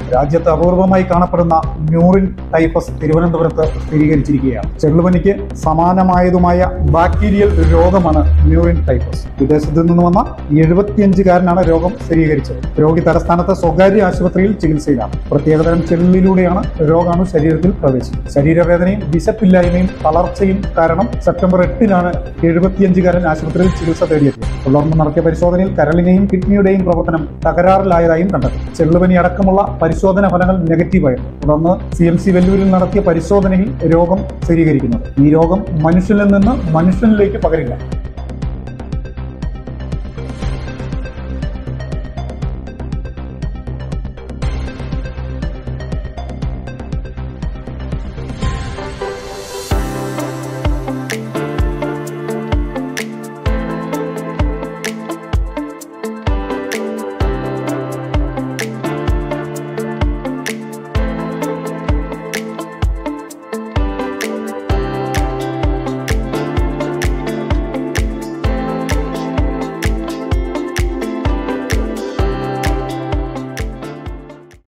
രാജ്യത്ത് അപൂർവമായി കാണപ്പെടുന്ന മ്യൂറിൻ ടൈഫസ് തിരുവനന്തപുരത്ത് സ്ഥിരീകരിച്ചിരിക്കുകയാണ് ചെള്ളുപനിക്ക് സമാനമായതുമായ ബാക്ടീരിയൽ രോഗമാണ് മ്യൂറിൻ ടൈഫസ് വിദേശത്ത് നിന്ന് വന്ന എഴുപത്തിയഞ്ചുകാരനാണ് രോഗം സ്ഥിരീകരിച്ചത് രോഗി തലസ്ഥാനത്തെ സ്വകാര്യ ആശുപത്രിയിൽ ചികിത്സയിലാണ് പ്രത്യേകതരം ചെള്ളിലൂടെയാണ് രോഗാണു ശരീരത്തിൽ പ്രവേശിച്ചത് ശരീരവേദനയും വിശപ്പില്ലായ്മയും തളർച്ചയും കാരണം സെപ്റ്റംബർ എട്ടിനാണ് എഴുപത്തിയഞ്ചുകാരൻ ആശുപത്രിയിൽ ചികിത്സ തേടിയെത്തിയത് തുടർന്ന് നടത്തിയ പരിശോധനയിൽ കരളിനെയും കിഡ്നിയുടെയും പ്രവർത്തനം തകരാറിലായതായും കണ്ടെത്തി ചെള്ളുപനി അടക്കമുള്ള പരിശോധന ഫലങ്ങൾ നെഗറ്റീവായിരുന്നു തുടർന്ന് സി എം സി വെല്ലൂരിൽ നടത്തിയ പരിശോധനയിൽ രോഗം സ്ഥിരീകരിക്കുന്നത് ഈ രോഗം മനുഷ്യനിൽ നിന്ന് മനുഷ്യനിലേക്ക് പകരില്ല